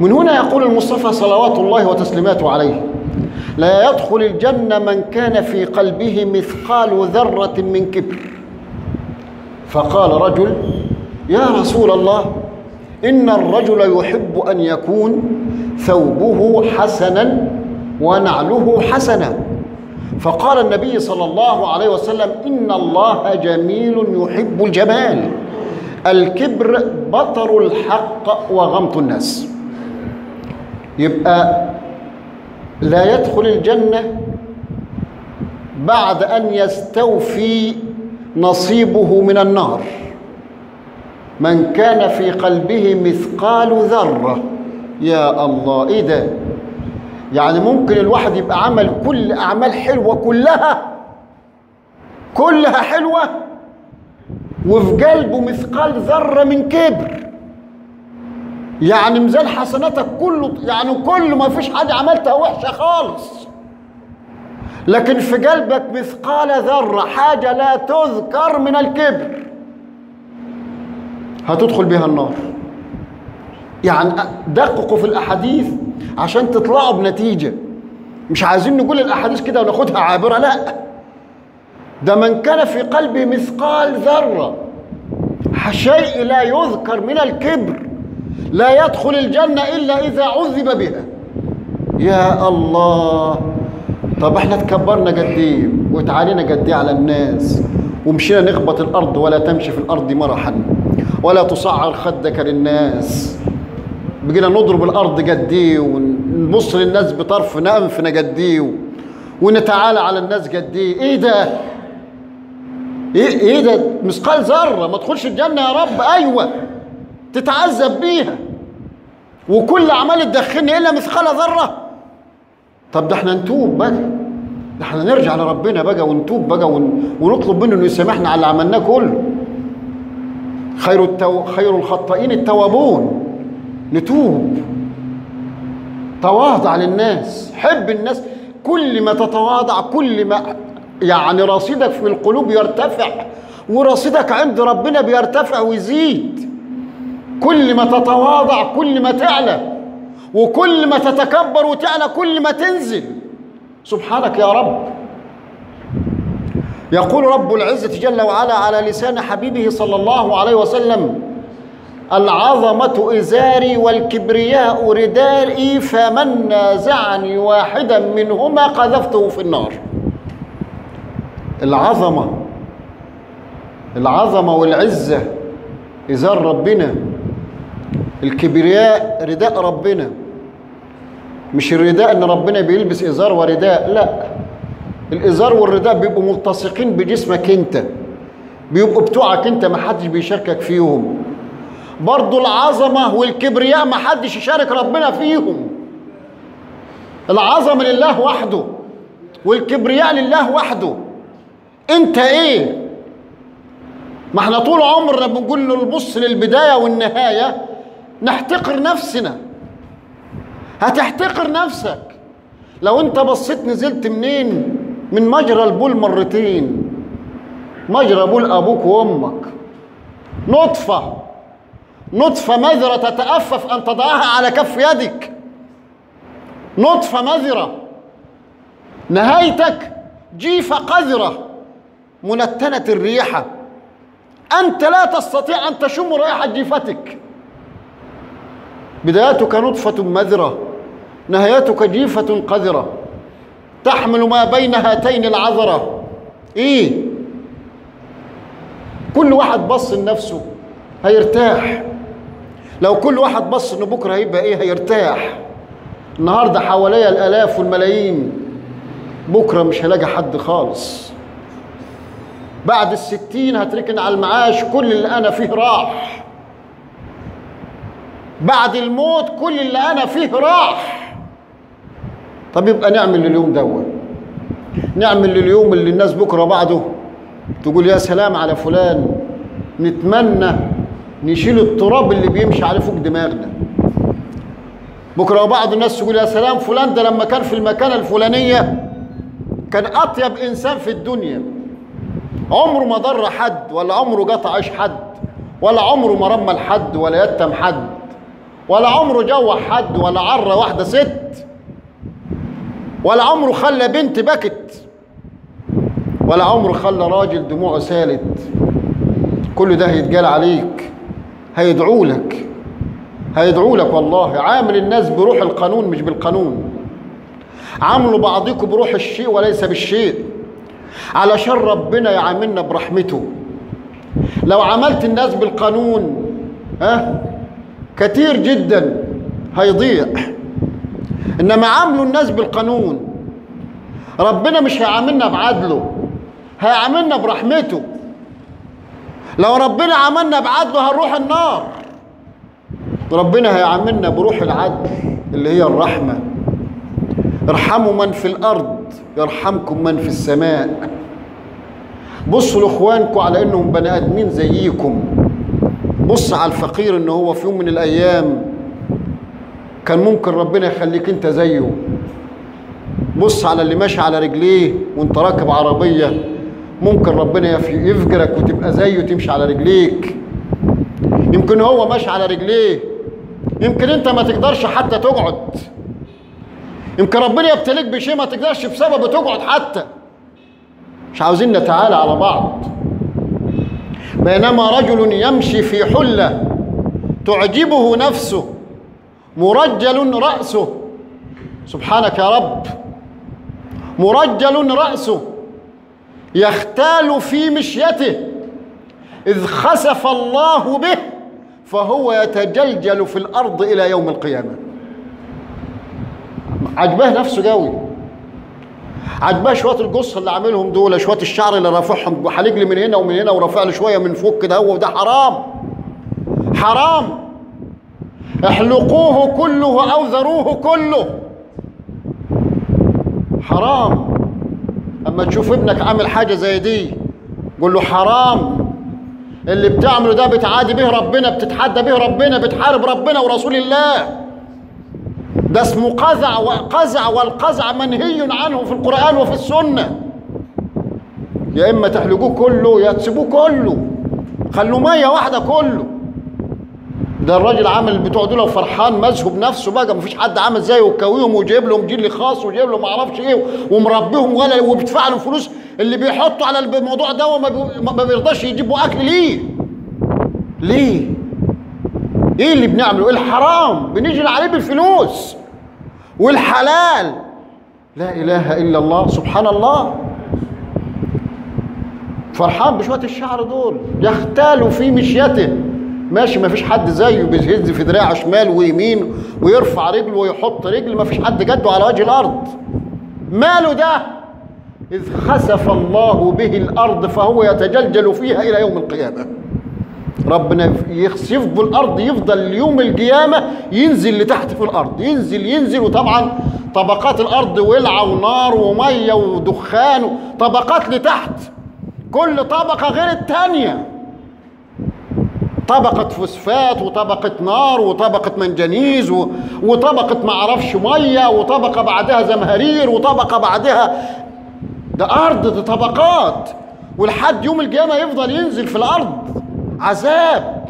من هنا يقول المصطفى صلوات الله وتسليماته عليه لا يدخل الجنة من كان في قلبه مثقال ذرة من كبر فقال رجل يا رسول الله إن الرجل يحب أن يكون ثوبه حسنا ونعله حسنا فقال النبي صلى الله عليه وسلم إن الله جميل يحب الجمال الكبر بطر الحق وغمط الناس يبقى لا يدخل الجنة بعد أن يستوفي نصيبه من النار من كان في قلبه مثقال ذرة يا الله إيه ده يعني ممكن الواحد يبقى عمل كل أعمال حلوة كلها كلها حلوة وفي قلبه مثقال ذرة من كبر يعني ميزان حسناتك كله يعني كله ما فيش حاجة عملتها وحشة خالص لكن في قلبك مثقال ذرة حاجة لا تذكر من الكبر هتدخل بها النار يعني دققوا في الأحاديث عشان تطلعوا بنتيجة مش عايزين نقول الأحاديث كده وناخدها عابرة لا ده من كان في قلبه مثقال ذرة شيء لا يذكر من الكبر لا يدخل الجنة إلا إذا عذب بها يا الله طب احنا تكبرنا قد ايه وتعالينا قد ايه على الناس ومشينا نخبط الارض ولا تمشي في الارض مرحا ولا تصعر خدك للناس بقينا نضرب الارض قد ايه ونبص للناس بطرف انفنا قد ايه ونتعالى على الناس قد ايه ايه ده ايه ايه ده مثقال ذره ما تدخلش الجنه يا رب ايوه تتعذب بيها وكل اعمال تدخلني الا مثقال ذره طب ده احنا نتوب بقى ده احنا نرجع لربنا بقى ونتوب بقى ون... ونطلب منه انه يسامحنا على اللي عملناه كله خير التو... خير الخطائين التوابون نتوب تواضع للناس حب الناس كل ما تتواضع كل ما يعني رصيدك في القلوب يرتفع ورصيدك عند ربنا بيرتفع ويزيد كل ما تتواضع كل ما تعلى وكل ما تتكبر وتعلى كل ما تنزل سبحانك يا رب يقول رب العزة جل وعلا على لسان حبيبه صلى الله عليه وسلم العظمة إزاري والكبرياء ردائي فمن نازعني واحدا منهما قذفته في النار العظمة العظمة والعزة إزار ربنا الكبرياء رداء ربنا مش الرداء ان ربنا بيلبس ازار ورداء لا الازار والرداء بيبقوا ملتصقين بجسمك انت بيبقوا بتوعك انت ما حدش بيشاركك فيهم برضو العظمة والكبرياء ما حدش يشارك ربنا فيهم العظمة لله وحده والكبرياء لله وحده انت ايه ما احنا طول عمرنا بنقول له نبص للبداية والنهاية نحتقر نفسنا هتحتقر نفسك لو انت بصيت نزلت منين من مجرى البول مرتين مجرى بول ابوك وامك نطفه نطفه مذره تتأفف ان تضعها على كف يدك نطفه مذره نهايتك جيفه قذره منتنه الريحه انت لا تستطيع ان تشم رائحه جيفتك بدايتك نطفه مذره نهايتك جيفة قذرة تحمل ما بين هاتين العذرة ايه كل واحد بص لنفسه هيرتاح لو كل واحد بص انه بكره هيبقى ايه هيرتاح النهارده حواليا الالاف والملايين بكره مش هلاقي حد خالص بعد الستين هتركن على المعاش كل اللي انا فيه راح بعد الموت كل اللي انا فيه راح طب يبقى نعمل لليوم دوت نعمل لليوم اللي الناس بكره بعده تقول يا سلام على فلان نتمنى نشيل التراب اللي بيمشي عليه فوق دماغنا بكره بعض الناس تقول يا سلام فلان ده لما كان في المكانه الفلانيه كان اطيب انسان في الدنيا عمره ما ضر حد ولا عمره قطع عيش حد ولا عمره ما رمى لحد ولا يتم حد ولا عمره جوع حد ولا عرى واحدة ست ولا عمره خلى بنت بكت ولا عمره خلى راجل دموعه سالت كل ده هيتقال عليك هيدعوا لك هيدعوا لك والله عامل الناس بروح القانون مش بالقانون عاملوا بعضكم بروح الشيء وليس بالشيء علشان ربنا يعاملنا برحمته لو عملت الناس بالقانون ها كتير جدا هيضيع انما عاملوا الناس بالقانون ربنا مش هيعاملنا بعدله هيعاملنا برحمته لو ربنا عملنا بعدله هنروح النار ربنا هيعاملنا بروح العدل اللي هي الرحمة ارحموا من في الأرض يرحمكم من في السماء بصوا لاخوانكم على انهم بني ادمين زيكم بص على الفقير ان هو في يوم من الايام كان ممكن ربنا يخليك انت زيه بص على اللي ماشي على رجليه وانت راكب عربيه ممكن ربنا يف- يفجرك وتبقى زيه وتمشي على رجليك يمكن هو ماشي على رجليه يمكن انت ما تقدرش حتى تقعد يمكن ربنا يبتليك بشيء ما تقدرش بسببه تقعد حتى مش عاوزين نتعالى على بعض بينما رجل يمشي في حلة تعجبه نفسه مرجل رأسه سبحانك يا رب مرجل رأسه يختال في مشيته إذ خسف الله به فهو يتجلجل في الأرض إلى يوم القيامة عجباه نفسه قوي عجباه شويه القص اللي عاملهم دول شويه الشعر اللي رافعهم وحالق لي من هنا ومن هنا ورافع لي شويه من فوق كده هو ده حرام حرام احلقوه كله او ذروه كله حرام اما تشوف ابنك عامل حاجه زي دي قول له حرام اللي بتعمله ده بتعادي به ربنا بتتحدى به ربنا بتحارب ربنا ورسول الله ده اسمه قزع وقزع والقزع منهي عنه في القرآن وفي السنة يا إما تحلقوه كله يا تسيبوه كله خلوه مية واحدة كله ده الراجل عامل بتوع دول فرحان مذهب نفسه بقى مفيش حد عامل زيه وكويهم وجايب لهم جيل خاص وجايب لهم معرفش ايه ومربيهم ولا وبيدفع لهم فلوس اللي بيحطوا على الموضوع ده وما بي- ما بيرضاش يجيبوا اكل ليه ليه ايه اللي بنعمله ايه الحرام بنجري عليه بالفلوس والحلال لا اله الا الله سبحان الله فرحان بشويه الشعر دول يختال في مشيته ماشي ما فيش حد زيه بيهز في دراعه شمال ويمين ويرفع رجله ويحط رجل ما فيش حد جده على وجه الارض ماله ده اذ خسف الله به الارض فهو يتجلجل فيها الى يوم القيامه ربنا يخسف بالارض يفضل يوم القيامه ينزل لتحت في الارض ينزل ينزل وطبعا طبقات الارض ولعه ونار وميه ودخان طبقات لتحت كل طبقه غير الثانيه طبقة فوسفات وطبقة نار وطبقة منجنيز و- وطبقة معرفش مية وطبقة بعدها زمهرير وطبقة بعدها ده أرض ده طبقات ولحد يوم القيامة يفضل ينزل في الأرض عذاب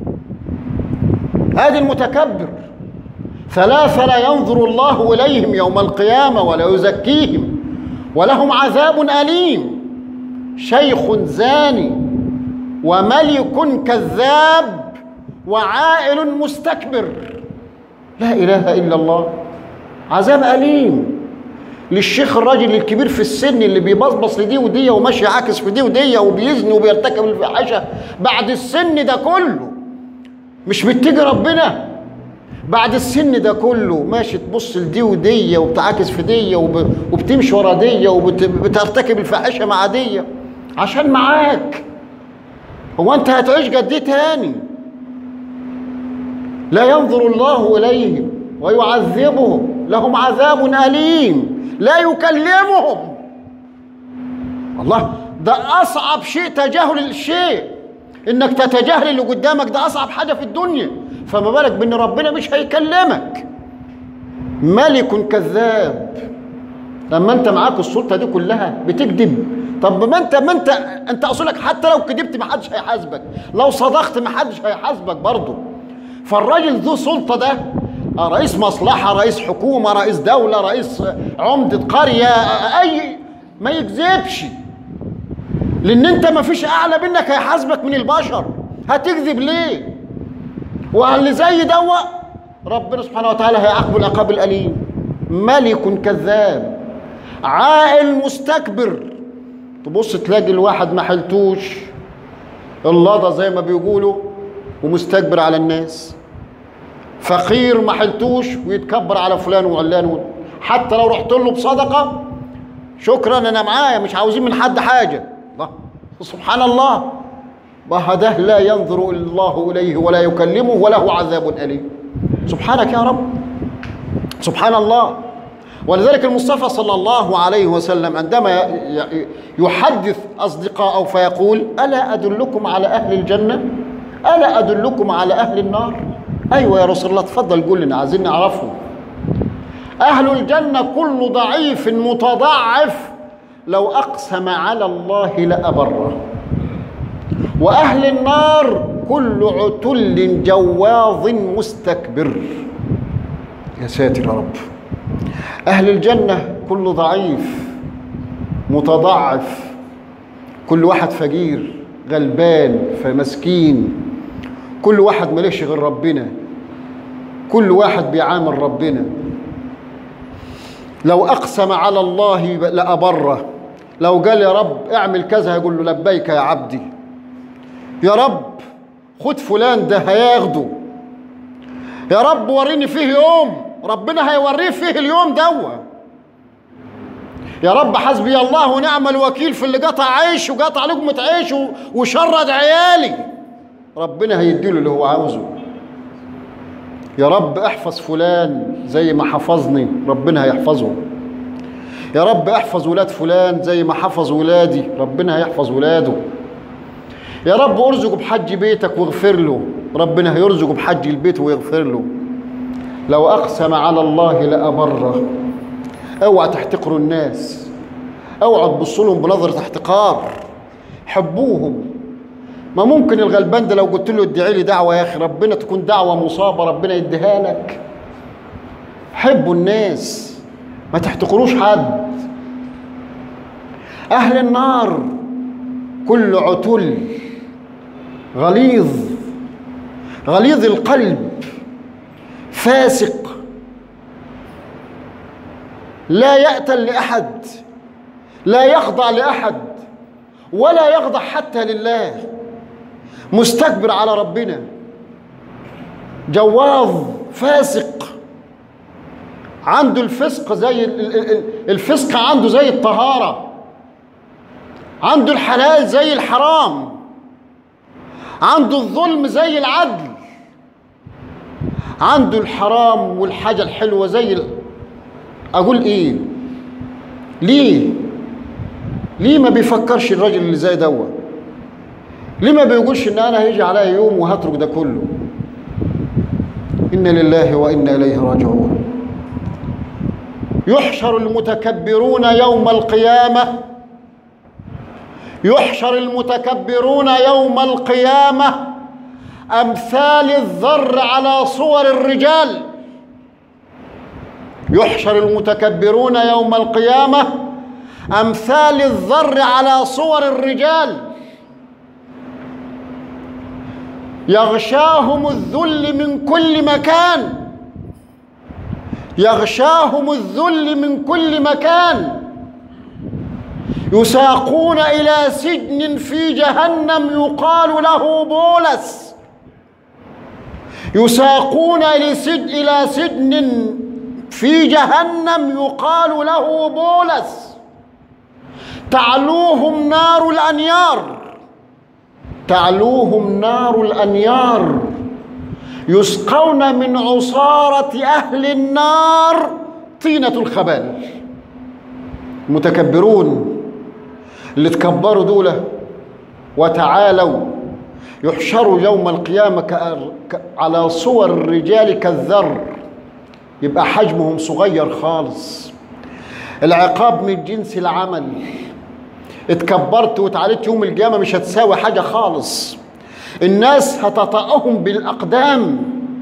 هذا المتكبر ثلاثة لا ينظر الله إليهم يوم القيامة ولا يزكيهم ولهم عذاب أليم شيخ زاني وملك كذاب وعائل مستكبر لا إله إلا الله عذاب أليم للشيخ الراجل الكبير في السن اللي بيبصبص لدي ودي وماشي عاكس في دي ودي وبيزني وبيرتكب الفاحشه بعد السن ده كله مش بتيجي ربنا بعد السن ده كله ماشي تبص لدي ودي وبتعاكس في دي وب- وبتمشي ورا دي وبترتكب الفاحشه مع دي عشان معاك هو انت هتعيش قد ايه تاني لا ينظر الله اليهم ويعذبهم لهم عذاب اليم لا يكلمهم الله ده اصعب شيء تجاهل الشيء انك تتجاهل اللي قدامك ده اصعب حاجه في الدنيا فما بالك بان ربنا مش هيكلمك ملك كذاب لما انت معاك السلطه دي كلها بتكذب طب ما انت ما انت انت اصولك حتى لو كذبت ما حدش هيحاسبك لو صدقت ما حدش هيحاسبك برضه فالراجل ذو سلطة ده آه، رئيس مصلحة رئيس حكومة رئيس دولة رئيس عمدة قرية آه، أي ما يكذبش لأن أنت ما فيش أعلى منك هيحاسبك من البشر هتكذب ليه؟ واللي زي دوا ربنا سبحانه وتعالى هيعاقبه العقاب الأليم ملك كذاب عاقل مستكبر تبص تلاقي الواحد ما حلتوش اللضى زي ما بيقولوا ومستكبر على الناس فقير ما حلتوش ويتكبر على فلان وعلان حتى لو رحت له بصدقه شكرا انا معايا مش عاوزين من حد حاجه الله سبحان الله وهذا لا ينظر الله اليه ولا يكلمه وله عذاب اليم سبحانك يا رب سبحان الله ولذلك المصطفى صلى الله عليه وسلم عندما ي- ي- يحدث أصدقاءه فيقول ألا أدلكم على أهل الجنة ألا أدلكم على أهل النار أيوة يا رسول الله تفضل قول لنا عايزين نعرفهم أهل الجنة كل ضعيف متضعف لو أقسم على الله لأبره وأهل النار كل عتل جواظ مستكبر يا ساتر يا رب أهل الجنة كل ضعيف متضعف كل واحد فقير غلبان فمسكين كل واحد مليش غير ربنا كل واحد بيعامل ربنا لو أقسم على الله لأبره لو قال يا رب اعمل كذا هيقول له لبيك يا عبدي يا رب خد فلان ده هياخده يا رب وريني فيه يوم ربنا هيوريه فيه اليوم دوا يا رب حسبي الله ونعم الوكيل في اللي قطع عيش وقطع لقمة عيش و- وشرد عيالي ربنا هيديله اللي هو عاوزه يا رب احفظ فلان زي ما حفظني ربنا هيحفظه يا رب احفظ ولاد فلان زي ما حفظ ولادي ربنا هيحفظ ولاده يا رب ارزقه بحج بيتك واغفر له ربنا هيرزقه بحج البيت ويغفر له لو اقسم على الله لابره اوعى تحتقروا الناس اوعى تبصوا لهم بنظره احتقار حبوهم ما ممكن الغلبان ده لو قلت له ادعي لي دعوه يا اخي ربنا تكون دعوه مصابه ربنا يديها لك حبوا الناس ما تحتقروش حد اهل النار كل عتل غليظ غليظ القلب فاسق لا يأتل لأحد لا يخضع لأحد ولا يخضع حتى لله مستكبر على ربنا جواظ فاسق عنده الفسق زي ال- ال- ال- الفسق عنده زي الطهارة عنده الحلال زي الحرام عنده الظلم زي العدل عنده الحرام والحاجة الحلوة زي ال... أقول إيه ليه ليه ما بيفكرش الراجل اللي زي دوا ليه ما بيقولش ان انا هيجي عليا يوم وهترك ده كله انا لله وانا اليه راجعون يحشر المتكبرون يوم القيامه يحشر المتكبرون يوم القيامه امثال الذر على صور الرجال يحشر المتكبرون يوم القيامه امثال الذر على صور الرجال يغشاهم الذل من كل مكان يغشاهم الذل من كل مكان يساقون الى سجن في جهنم يقال له بولس يساقون الى سجن الى سجن في جهنم يقال له بولس تعلوهم نار الانيار تعلوهم نار الانيار يسقون من عصاره اهل النار طينه الخبال متكبرون اللي تكبروا دول وتعالوا يحشروا يوم القيامة كأر- ك- على صور الرجال كالذر يبقى حجمهم صغير خالص العقاب من جنس العمل اتكبرت وتعاليت يوم القيامة مش هتساوي حاجة خالص الناس هتطأهم بالأقدام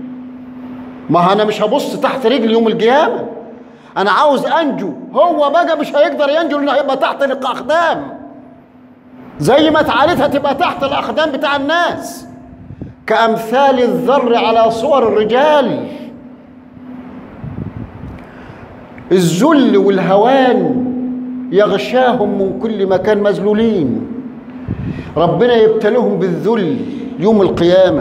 ما انا مش هبص تحت رجلي يوم القيامه انا عاوز انجو هو بقى مش هيقدر ينجو لانه هيبقى تحت الاقدام زي ما اتعالتها تبقى تحت الاقدام بتاع الناس كامثال الذر على صور الرجال الذل والهوان يغشاهم من كل مكان مذلولين ربنا يبتليهم بالذل يوم القيامه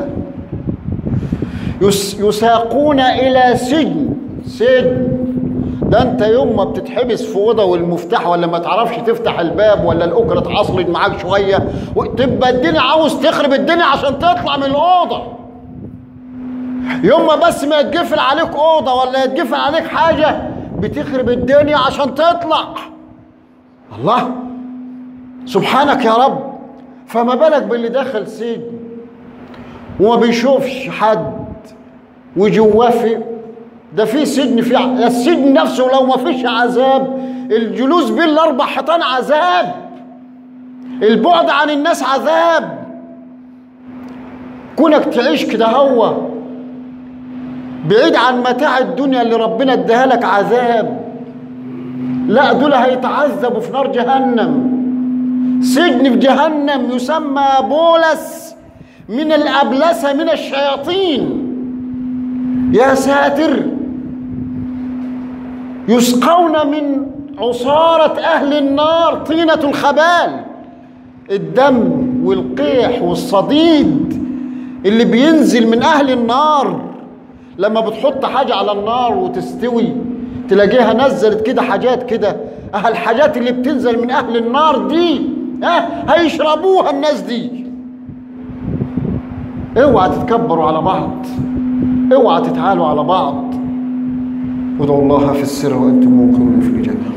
يس يساقون الى سجن سجن ده انت يوم ما بتتحبس في اوضه والمفتاح ولا ما تعرفش تفتح الباب ولا الاكره اتعصلت معاك شويه وتبقى الدنيا عاوز تخرب الدنيا عشان تطلع من الاوضه يوم ما بس ما يتقفل عليك اوضه ولا يتقفل عليك حاجه بتخرب الدنيا عشان تطلع الله سبحانك يا رب فما بالك باللي دخل سجن وما بيشوفش حد وجواه في ده في سجن في ع- السجن نفسه لو ما فيش عذاب الجلوس بين الاربع حيطان عذاب البعد عن الناس عذاب كونك تعيش كده هو بعيد عن متاع الدنيا اللي ربنا اداها لك عذاب لا دول هيتعذبوا في نار جهنم سجن في جهنم يسمى بولس من الأبلسة من الشياطين يا ساتر يسقون من عصارة أهل النار طينة الخبال الدم والقيح والصديد اللي بينزل من أهل النار لما بتحط حاجة على النار وتستوي تلاقيها نزلت كده حاجات كده أه الحاجات اللي بتنزل من أهل النار دي ها هيشربوها الناس دي اوعى تتكبروا على بعض اوعى تتعالوا على بعض ادعوا الله في السر وانتم موقنون في الاجابه